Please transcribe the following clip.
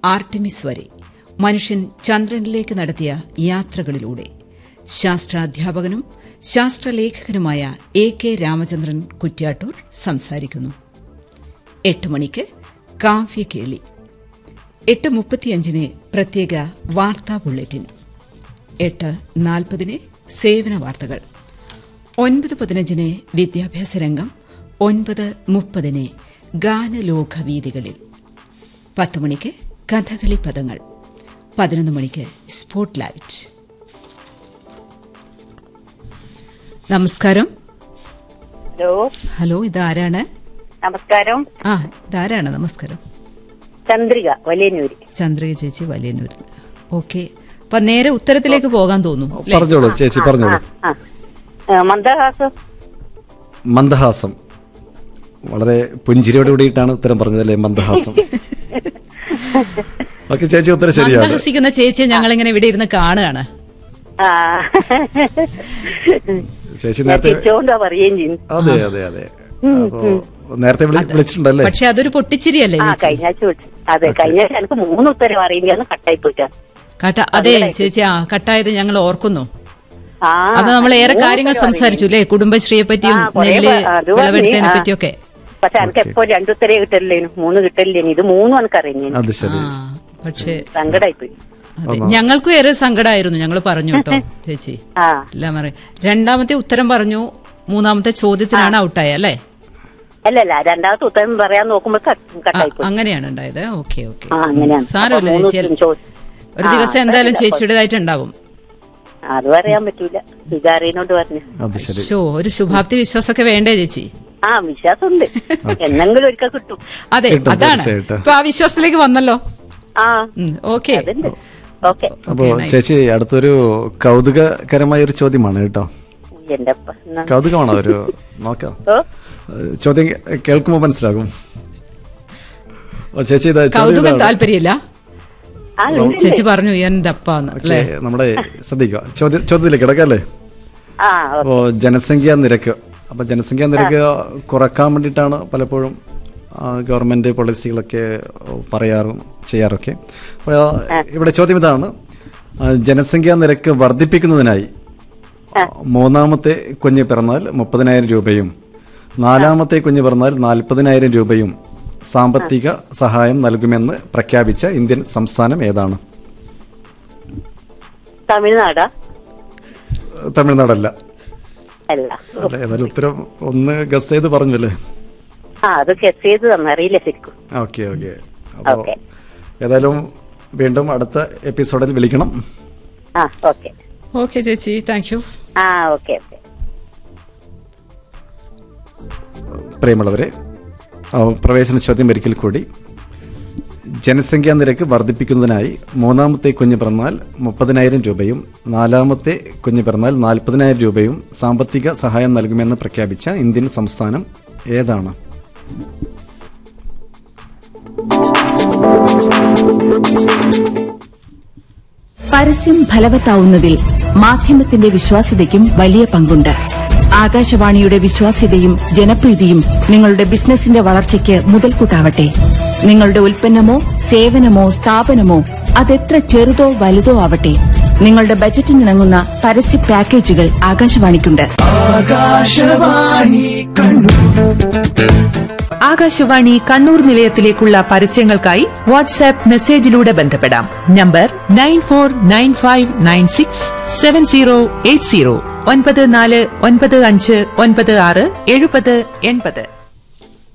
Artemis വരെ മനുഷ്യൻ ചന്ദ്രനിലേക്ക് നടത്തിയ യാത്രകളിലൂടെ ശാസ്ത്രാധ്യാപകനും ശാസ്ത്രലേഖകനുമായ എ കെ രാമചന്ദ്രൻ കുറ്റ്യാട്ടൂർ സംസാരിക്കുന്നു എട്ട് മണിക്ക് കാവ്യകേളി എട്ട് മുപ്പത്തിയഞ്ചിന് പ്രത്യേക വാർത്താ ബുള്ളറ്റിൻ എട്ട് നാൽപ്പതിന് സേവന വാർത്തകൾ ഒൻപത് പതിനഞ്ചിന് വിദ്യാഭ്യാസ രംഗം ഒൻപത് മുപ്പതിന് ഗാനലോകവീതികളിൽ പത്ത് മണിക്ക് കഥകളി പദങ്ങൾ പതിനൊന്ന് മണിക്ക് സ്പോട്ട് ലൈറ്റ് നമസ്കാരം ഹലോ ഹലോ ഇതാരാണ് നമസ്കാരം ആ ഇതാരാണ് നമസ്കാരം ചന്ദ്രിക വലിയന്നൂര് ചന്ദ്രിക ചേച്ചി വലിയന്നൂർ ഓക്കെ അപ്പൊ നേരെ ഉത്തരത്തിലേക്ക് പോകാൻ തോന്നുന്നു അല്ലേ? പറഞ്ഞോളൂ ചേച്ചി പറഞ്ഞോളൂ ആ ആ, മന്ദഹാസം മന്ദഹാസം വളരെ പുഞ്ചിരിയോട് കൂടിയിട്ടാണ് ഉത്തരം പറഞ്ഞതല്ലേ മന്ദഹാസം ഓക്കെ ചേച്ചി ഉത്തരം ശരിയാണ് മന്ദഹസിക്കുന്ന ചേച്ചിയെ ഞങ്ങളിങ്ങനെ ഇവിടെ ഇരുന്ന് കാണുകയാണ് ആ ചേച്ചി ഞാൻ നേരത്തെ തിരിച്ചോണ്ടാ പറയുകയും ചെയ്യും അതെ അതെ അതെ അപ്പോ നേരത്തെ വിളി- വിളിച്ചിട്ടുണ്ടല്ലേ പക്ഷെ അതൊരു പൊട്ടിച്ചിരിയല്ലേ ആ ചേച്ചി കഴിഞ്ഞ ആഴ്ച വിളിച്ചു അതെ കഴിഞ്ഞ ആഴ്ച എനിക്ക് മൂന്ന് ഉത്തരം അറിയില്ലാന്ന് കട്ടായി പോയിട്ടാ കട്ട അതെ ചേച്ചി ആ കട്ടായത് ഞങ്ങൾ ഓർക്കുന്നു ആ അത് നമ്മൾ ഏറെ മൂന്ന് കാര്യങ്ങൾ ഉത്തരം സംസാരിച്ചു അല്ലേ കുടുംബശ്രീയെ പറ്റിയും ആ, കുറേ നെല്ല് പ- അത് പറഞ്ഞ്, വിളവെടുത്തതിനെ ആ. പറ്റിയൊക്കെ പക്ഷെ എനിക്ക് എപ്പോ രണ്ടുത്തരേ കിട്ടല്ലേനു മൂന്ന് കിട്ടല്ലേനു ഇത് മൂന്നും എനിക്ക് അറിയുന്നു അത് ശരി ആ പക്ഷേ സങ്കടായി പോയി അതെ ഞങ്ങൾക്കും ഏറെ സങ്കടമായിരുന്നു ഞങ്ങൾ പറഞ്ഞു കേട്ടോ ചേച്ചി ആ എല്ലാം അറിയാം രണ്ടാമത്തെ ഉത്തരം പറഞ്ഞു മൂന്നാമത്തെ ചോദ്യത്തിനാണ് ഔട്ടായ അല്ലേ അല്ലല്ല രണ്ടാമത്തെ ഉത്തരം പറയാൻ നോക്കുമ്പോ ആ, കട്ടായി പോയി അങ്ങനെയാണ് ഉണ്ടായത് ഓക്കെ ഓക്കെ ആ അങ്ങനെയാണ് സാരമില്ല അപ്പൊ മൂന്ന് ചേച്ചി ഉത്തരം ചോദിച്ചു ഒരു ആ, ദിവസം എന്തായാലും കുഴപ്പമില്ല. ചേച്ചിയുടേതായിട്ടുണ്ടാവും അത് പറയാൻ പറ്റൂല വികാരിനോട് പറഞ്ഞു അത് ശരി ഷോ ഒരു ശുഭാപ്തി വിശ്വാസമൊക്കെ വേണ്ടേ ചേച്ചി ആ വിശ്വാസമുണ്ട് എന്നെങ്കിലും ഒരിക്കൽ കിട്ടും അതെ കിട്ടും, അതാണ് തീർച്ചയായിട്ടും. ഇപ്പൊ ആ വിശ്വാസത്തിലേക്ക് വന്നല്ലോ ആ ഓക്കെ അതുണ്ട് ഓക്കെ അപ്പോ ചേച്ചി അടുത്തൊരു കൗതുകകരമായ ഒരു ചോദ്യമാണ് കേട്ടോ എന്റെ അപ്പ എന്നാ. കൗതുകമാണോ ഒരു നോക്കാം ഓ ഏഹ് ചോദ്യം കേൾക്കുമ്പോൾ മനസ്സിലാകും ഓ, ചേച്ചി ഇതാ ചോദ്യം കൗതുകം ഇതാണ്. താല്പര്യമില്ല ആ ഉണ്ട്. ചേച്ചി പറഞ്ഞു എന്റെ അപ്പാന്ന് ഓക്കേ, അല്ലേ നമ്മുടെ ശ്രദ്ധിക്കുക ചോദ്യ ചോദ്യത്തിലേക്ക് കിടക്കാം അല്ലേ ആ ഓ, അപ്പോ ജനസംഖ്യാ നിരക്ക് അപ്പൊ ജനസംഖ്യാ നിരക്ക് കുറക്കാൻ വേണ്ടിയിട്ടാണ് പലപ്പോഴും ആ, ഗവൺമെന്റ് പോളിസികളൊക്കെ പറയാറും ചെയ്യാറൊക്കെ അപ്പോൾ ഇവിടെ ചോദ്യം ഇതാണ് ആ, ജനസംഖ്യാ നിരക്ക് വർദ്ധിപ്പിക്കുന്നതിനായി മൂന്നാമത്തെ കുഞ്ഞ് പിറന്നാൽ മുപ്പതിനായിരം രൂപയും നാലാമത്തെ കുഞ്ഞ് പിറന്നാൽ നാൽപ്പതിനായിരം രൂപയും സാമ്പത്തിക സഹായം നൽകുമെന്ന് പ്രഖ്യാപിച്ച ഇന്ത്യൻ സംസ്ഥാനം ഏതാണ് തമിഴ്നാടാ തമിഴ്നാടല്ല അല്ല അല്ല ഏതായാലും ഉത്തരം ഒന്ന് ഗസ് ചെയ്ത് പറഞ്ഞു അല്ലേ ആ അത് ഗസ് ചെയ്ത് തന്നറിയില്ല ശരിക്കും ഓക്കെ ഓക്കെ അപ്പോൾ ഓക്കെ ഏതായാലും വീണ്ടും അടുത്ത എപ്പിസോഡിൽ വിളിക്കണം ആ ഓക്കെ ഓക്കെ ചേച്ചി താങ്ക് യു ആ ഓക്കെ ഓക്കെ പ്രിയമുള്ളവരെ ആ, പ്രവേശന ചോദ്യം ഒരിക്കൽ കൂടി ജനസംഖ്യാ നിരക്ക് വർദ്ധിപ്പിക്കുന്നതിനായി മൂന്നാമത്തെ കുഞ്ഞ് പിറന്നാൽ മുപ്പതിനായിരം രൂപയും നാലാമത്തെ കുഞ്ഞ് പിറന്നാൽ നാൽപ്പതിനായിരം രൂപയും സാമ്പത്തിക സഹായം നൽകുമെന്ന് പ്രഖ്യാപിച്ച ഇന്ത്യൻ സംസ്ഥാനം ഏതാണ് പരസ്യം ഫലവത്താവുന്നതിൽ മാധ്യമത്തിന്റെ വിശ്വാസ്യതയ്ക്കും വലിയ പങ്കുണ്ട് ആകാശവാണിയുടെ വിശ്വാസ്യതയും ജനപ്രീതിയും നിങ്ങളുടെ ബിസിനസിന്റെ വളർച്ചയ്ക്ക് മുതൽക്കൂട്ടാവട്ടെ നിങ്ങളുടെ ഉൽപ്പന്നമോ സേവനമോ സ്ഥാപനമോ അതെത്ര ചെറുതോ വലുതോ ആവട്ടെ നിങ്ങളുടെ ബജറ്റിനിണങ്ങുന്ന പരസ്യ പാക്കേജുകൾ ആകാശവാണിക്കുണ്ട് ആകാശവാണി കണ്ണൂർ നിലയത്തിലേക്കുള്ള പരസ്യങ്ങൾക്കായി വാട്സാപ്പ് മെസ്സേജിലൂടെ ബന്ധപ്പെടാം number nine four nine five nine six seven zero eight zero ഒൻപത് നാല് ഒൻപത് അഞ്ച് ഒൻപത് ആറ് എഴുപത് എൺപത്